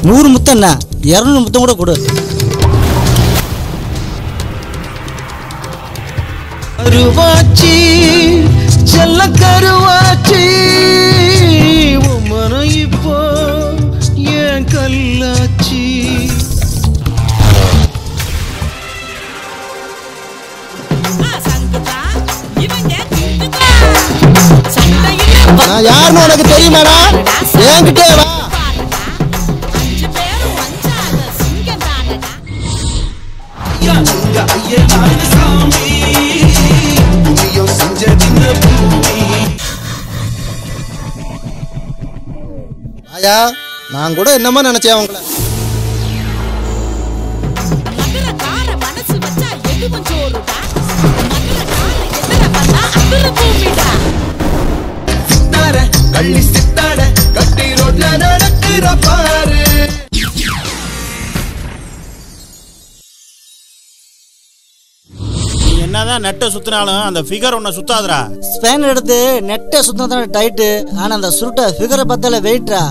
நூறு முத்தம் என்ன இரநூறு முத்தம் கூட கொடு கருவாச்சி செல்ல கருவாச்சி உமன இப்போ ஏன் கல்லாச்சி நான் யாருன்னு உனக்கு தெரியுமாடா என்கிட்டே வா ஐயா நான் கூட என்னமோ நினைச்சேன் உங்களை சித்தாட கள்ளி சித்தாட கட்டி ரோட்ல நடக்கிற பாரு நீ என்னதான் நெட்டை சுத்தினாலும் அந்த ஃபிகர் ஒன்ன சுத்தாதுடா ஸ்பேன் எடுத்து நெட்டை சுத்தம் தானே டைட்டு ஆனால் அந்த சுருட்டை ஃபிகரை பார்த்தால வெயிட்ரா